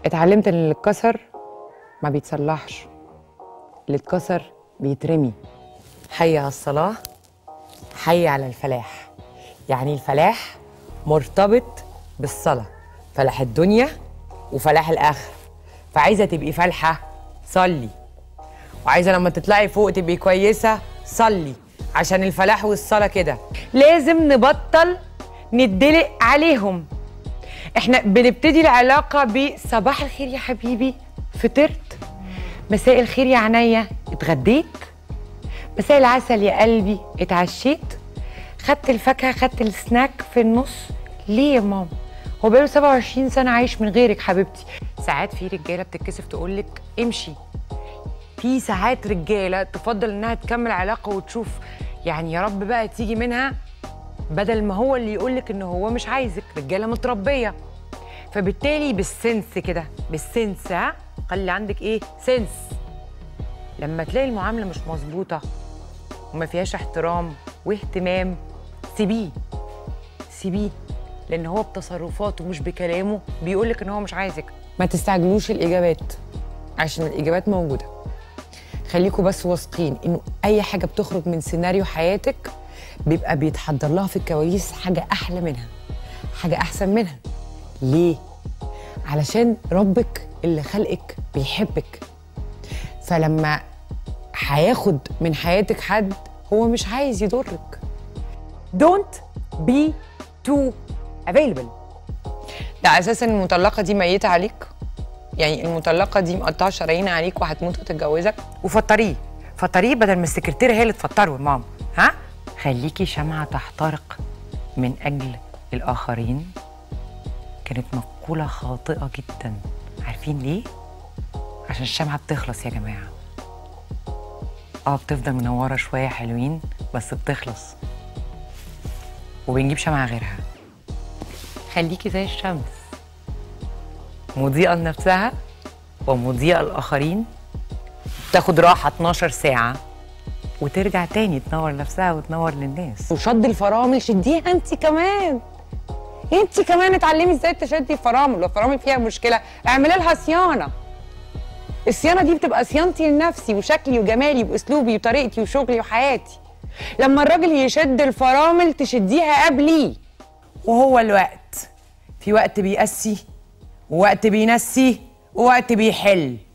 اتعلمت ان اللي اتكسر ما بيتصلحش اللي اتكسر بيترمي حي على الصلاة حي على الفلاح يعني الفلاح مرتبط بالصلاة فلاح الدنيا وفلاح الآخرة فعايزة تبقي فالحة صلي وعايزة لما تطلعي فوق تبقي كويسة صلي عشان الفلاح والصلاة كده لازم نبطل ندلق عليهم احنا بنبتدي العلاقة بصباح الخير يا حبيبي فطرت مساء الخير يا عينيا اتغديت مساء العسل يا قلبي اتعشيت خدت الفاكهة خدت السناك في النص ليه يا ماما هو بقاله 27 سنة عايش من غيرك حبيبتي ساعات في رجالة بتتكسف تقولك امشي في ساعات رجالة تفضل انها تكمل علاقة وتشوف يعني يا رب بقى تيجي منها بدل ما هو اللي يقولك ان هو مش عايزك رجالة متربية فبالتالي بالسنس كده بالسنس ها خلي عندك ايه سنس لما تلاقي المعاملة مش مظبوطة وما فيهاش احترام واهتمام سيبيه سيبيه لان هو بتصرفاته مش بكلامه بيقولك ان هو مش عايزك ما تستعجلوش الاجابات عشان الاجابات موجوده خليكوا بس واثقين انه اي حاجه بتخرج من سيناريو حياتك بيبقى بيتحضر لها في الكواليس حاجه احلى منها حاجه احسن منها ليه علشان ربك اللي خلقك بيحبك فلما هياخد من حياتك حد هو مش عايز يضرك don't be too available ده على اساس ان المطلقه دي ميته عليك يعني المطلقه دي مقطعه شرايين عليك وهتموت وتتجوزك وفطريه فطريه بدل ما السكرتيره هي اللي تفطره يا ماما ها خليكي شمعه تحترق من اجل الاخرين كانت مقوله خاطئه جدا عارفين ليه عشان الشمعه بتخلص يا جماعه اه بتفضل منوره شويه حلوين بس بتخلص وبنجيب شمعة غيرها خليكي زي الشمس مضيئة لنفسها ومضيئة للآخرين تاخد راحة 12 ساعة وترجع تاني تنور نفسها وتنور للناس وشد الفرامل شديها انت كمان انت كمان اتعلمي ازاي تشدي الفرامل لو الفرامل فيها مشكلة اعملي لها صيانة الصيانة دي بتبقى صيانتي لنفسي وشكلي وجمالي واسلوبي وطريقتي وشغلي وحياتي لما الراجل يشد الفرامل تشديها قبلي وهو الوقت في وقت بيقسي ووقت بينسي ووقت بيحل